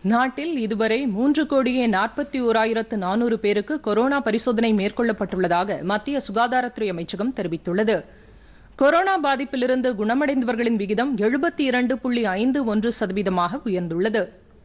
நாட்டில் இதுவரை மூன்று கோடியே நாற்பத்தி ஓராயிரத்து நானூறு பேருக்கு கொரோனா பரிசோதனை மேற்கொள்ளப்பட்டுள்ளதாக மத்திய சுகாதாரத்துறை அமைச்சகம் தெரிவித்துள்ளது கொரோனா பாதிப்பிலிருந்து குணமடைந்தவர்களின் விகிதம் எழுபத்தி இரண்டு புள்ளி ஐந்து ஒன்று சதவீதமாக உயர்ந்துள்ளது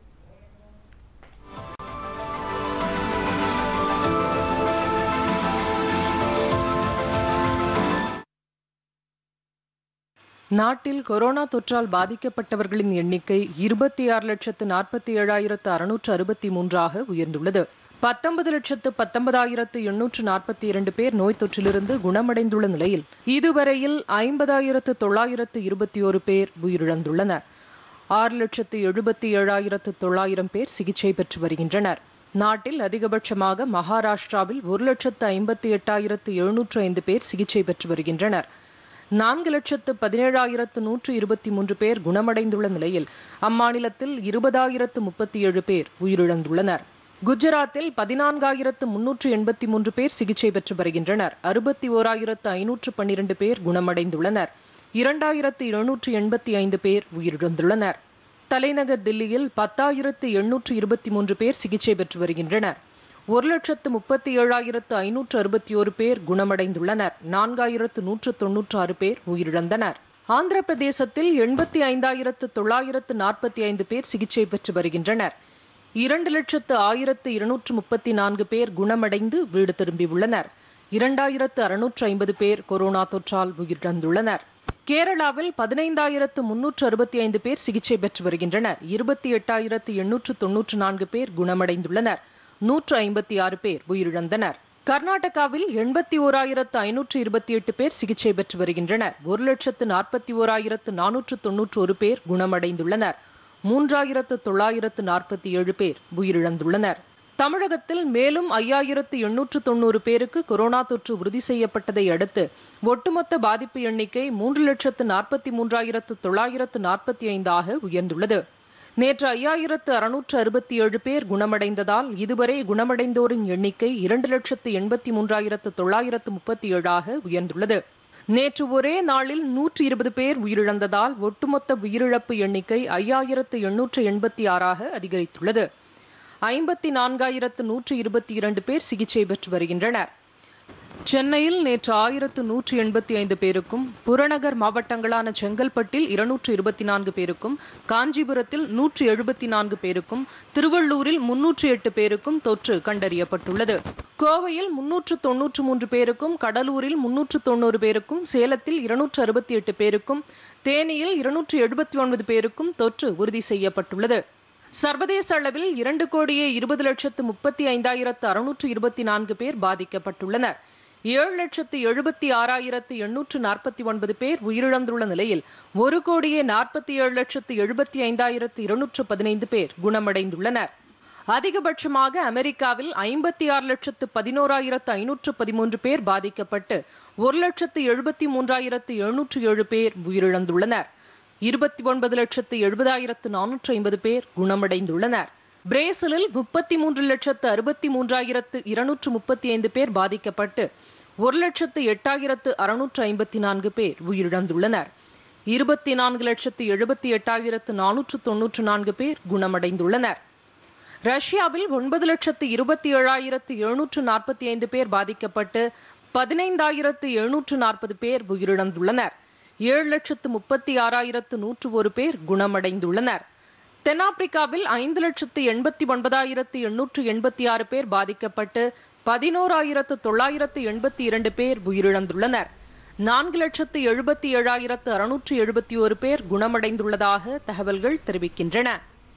நாட்டில் கொரோனா தொற்றால் பாதிக்கப்பட்டவர்களின் எண்ணிக்கை இருபத்தி ஆறு லட்சத்து நாற்பத்தி ஏழாயிரத்து அறுநூற்று அறுபத்தி மூன்றாக உயர்ந்துள்ளது பத்தொன்பது லட்சத்து பத்தொன்பதாயிரத்து எண்ணூற்று நாற்பத்தி இரண்டு பேர் நோய் தொற்றிலிருந்து குணமடைந்துள்ள நிலையில் இதுவரையில் ஐம்பதாயிரத்து தொள்ளாயிரத்து இருபத்தி ஒரு பேர் உயிரிழந்துள்ளனர் ஆறு லட்சத்து எழுபத்தி ஏழாயிரத்து தொள்ளாயிரம் பேர் சிகிச்சை பெற்று வருகின்றனர் நாட்டில் அதிகபட்சமாக மகாராஷ்டிராவில் ஒரு லட்சத்து ஐம்பத்தி எட்டாயிரத்து எழுநூற்று ஐந்து பேர் சிகிச்சை பெற்று வருகின்றனர் நான்கு லட்சத்து பதினேழாயிரத்து நூற்று இருபத்தி மூன்று பேர் குணமடைந்துள்ள நிலையில் அம்மாநிலத்தில் இருபதாயிரத்து முப்பத்தி ஏழு பேர் உயிரிழந்துள்ளனர் குஜராத்தில் பதினான்காயிரத்து முன்னூற்று எண்பத்தி மூன்று பேர் சிகிச்சை பெற்று வருகின்றனர் அறுபத்தி ஓராயிரத்து ஐநூற்று பன்னிரண்டு பேர் குணமடைந்துள்ளனர் இரண்டாயிரத்து எழுநூற்று எண்பத்தி ஐந்து பேர் உயிரிழந்துள்ளனர் தலைநகர் தில்லியில் பத்தாயிரத்து எண்ணூற்று இருபத்தி மூன்று பேர் சிகிச்சை பெற்று வருகின்றனர் ஒரு லட்சத்து முப்பத்தி ஏழாயிரத்து ஐநூற்று அறுபத்தி ஒரு பேர் குணமடைந்துள்ளனர் நான்காயிரத்து நூற்று தொன்னூற்று ஆறு பேர் உயிரிழந்தனர் ஆந்திர பிரதேசத்தில் எண்பத்தி ஐந்தாயிரத்து தொள்ளாயிரத்து நாற்பத்தி ஐந்து பேர் சிகிச்சை பெற்று வருகின்றனர் இரண்டு லட்சத்து ஆயிரத்து இருநூற்று முப்பத்தி நான்கு பேர் குணமடைந்து வீடு திரும்பியுள்ளனர் இரண்டாயிரத்து அறுநூற்று ஐம்பது பேர் கொரோனா தொற்றால் உயிரிழந்துள்ளனர் கேரளாவில் பதினைந்தாயிரத்து முன்னூற்று அறுபத்தி ஐந்து பேர் சிகிச்சை பெற்று வருகின்றனர் இருபத்தி எட்டாயிரத்து எண்ணூற்று தொன்னூற்று நான்கு பேர் குணமடைந்துள்ளனர் நூற்று ஐம்பத்தி ஆறு பேர் உயிரிழந்தனர் கர்நாடகாவில் எண்பத்தி ஓராயிரத்து ஐநூற்று இருபத்தி எட்டு பேர் சிகிச்சை பெற்று வருகின்றனர் ஒரு லட்சத்து நாற்பத்தி ஓராயிரத்து நானூற்று தொன்னூற்று ஒரு பேர் குணமடைந்துள்ளனர் மூன்றாயிரத்து தொள்ளாயிரத்து நாற்பத்தி ஏழு பேர் உயிரிழந்துள்ளனர் தமிழகத்தில் மேலும் ஐயாயிரத்து எண்ணூற்று தொண்ணூறு பேருக்கு கொரோனா தொற்று உறுதி செய்யப்பட்டதை அடுத்து ஒட்டுமொத்த பாதிப்பு எண்ணிக்கை மூன்று லட்சத்து நாற்பத்தி மூன்றாயிரத்து தொள்ளாயிரத்து நாற்பத்தி ஐந்தாக உயர்ந்துள்ளது நேற்று ஐயாயிரத்து அறுநூற்று அறுபத்தி ஏழு பேர் குணமடைந்ததால் இதுவரை குணமடைந்தோரின் எண்ணிக்கை இரண்டு லட்சத்து எண்பத்தி மூன்றாயிரத்து தொள்ளாயிரத்து முப்பத்தி ஏழாக உயர்ந்துள்ளது நேற்று ஒரே நாளில் நூற்று இருபது பேர் உயிரிழந்ததால் ஒட்டுமொத்த உயிரிழப்பு எண்ணிக்கை ஐயாயிரத்து எண்ணூற்று எண்பத்தி ஆறாக அதிகரித்துள்ளது ஐம்பத்தி நான்காயிரத்து நூற்று இருபத்தி இரண்டு பேர் சிகிச்சை பெற்று வருகின்றனர் சென்னையில் நேற்று ஆயிரத்து நூற்று எண்பத்தி ஐந்து பேருக்கும் புறநகர் மாவட்டங்களான செங்கல்பட்டில் இருநூற்று இருபத்தி நான்கு பேருக்கும் காஞ்சிபுரத்தில் நூற்று எழுபத்தி நான்கு பேருக்கும் திருவள்ளூரில் முன்னூற்று எட்டு பேருக்கும் தொற்று கண்டறியப்பட்டுள்ளது கோவையில் முன்னூற்று தொன்னூற்று மூன்று பேருக்கும் கடலூரில் முன்னூற்று தொண்ணூறு பேருக்கும் சேலத்தில் இருநூற்று அறுபத்தி எட்டு பேருக்கும் தேனியில் இருநூற்று எழுபத்தி ஒன்பது பேருக்கும் தொற்று உறுதி செய்யப்பட்டுள்ளது சர்வதேச அளவில் இரண்டு கோடியே இருபது லட்சத்து முப்பத்தி ஐந்தாயிரத்து அறுநூற்று இருபத்தி நான்கு பேர் பாதிக்கப்பட்டுள்ளனர் ஏழு லட்சத்து எழுபத்தி ஆறாயிரத்து எண்ணூற்று நாற்பத்தி ஒன்பது பேர் உயிரிழந்துள்ள நிலையில் ஒரு கோடியே நாற்பத்தி ஏழு லட்சத்து எழுபத்தி ஐந்தாயிரத்து இருநூற்று பதினைந்து பேர் குணமடைந்துள்ளனர் அதிகபட்சமாக அமெரிக்காவில் ஐம்பத்தி ஆறு லட்சத்து பதினோராயிரத்து ஐநூற்று பதிமூன்று பேர் பாதிக்கப்பட்டு ஒரு லட்சத்து எழுபத்தி மூன்றாயிரத்து எழுநூற்று ஏழு பேர் உயிரிழந்துள்ளனர் இருபத்தி ஒன்பது லட்சத்து எழுபதாயிரத்து நானூற்று ஐம்பது பேர் குணமடைந்துள்ளனர் பிரேசிலில் முப்பத்தி மூன்று லட்சத்து அறுபத்தி மூன்றாயிரத்து இருநூற்று முப்பத்தி ஐந்து பேர் பாதிக்கப்பட்டு ஒரு லட்சத்து எட்டாயிரத்து அறுநூற்று ஐம்பத்தி நான்கு பேர் உயிரிழந்துள்ளனர் இருபத்தி நான்கு லட்சத்து எழுபத்தி எட்டாயிரத்து நானூற்று தொன்னூற்று நான்கு பேர் குணமடைந்துள்ளனர் ரஷ்யாவில் ஒன்பது லட்சத்து இருபத்தி ஏழாயிரத்து எழுநூற்று நாற்பத்தி ஐந்து பேர் பாதிக்கப்பட்டு பதினைந்தாயிரத்து எழுநூற்று நாற்பது பேர் உயிரிழந்துள்ளனர் ஏழு லட்சத்து முப்பத்தி ஆறாயிரத்து நூற்று ஒரு பேர் குணமடைந்துள்ளனர் தென்னாப்பிரிக்காவில் ஐந்து லட்சத்து எண்பத்தி ஒன்பதாயிரத்து எண்ணூற்று எண்பத்தி ஆறு பேர் பாதிக்கப்பட்டு பதினோராயிரத்து தொள்ளாயிரத்து எண்பத்தி இரண்டு பேர் உயிரிழந்துள்ளனர் நான்கு லட்சத்து எழுபத்தி ஏழாயிரத்து அறுநூற்று எழுபத்தி ஒரு பேர் குணமடைந்துள்ளதாக தகவல்கள் தெரிவிக்கின்றன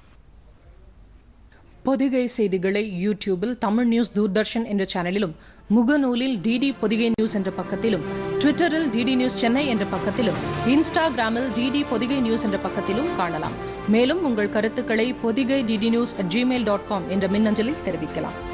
பொதிகை செய்திகளை யூடியூபில் தமிழ் நியூஸ் தூர்தர்ஷன் என்ற சேனலிலும் முகநூலில் டிடி பொதிகை நியூஸ் என்ற பக்கத்திலும் ட்விட்டரில் டிடி நியூஸ் சென்னை என்ற பக்கத்திலும் இன்ஸ்டாகிராமில் டிடி பொதிகை நியூஸ் என்ற பக்கத்திலும் காணலாம் மேலும் உங்கள் கருத்துக்களை Podhigai DD news at Gmail dot com என்ற மின்னஞ்சலில் தெரிவிக்கலாம்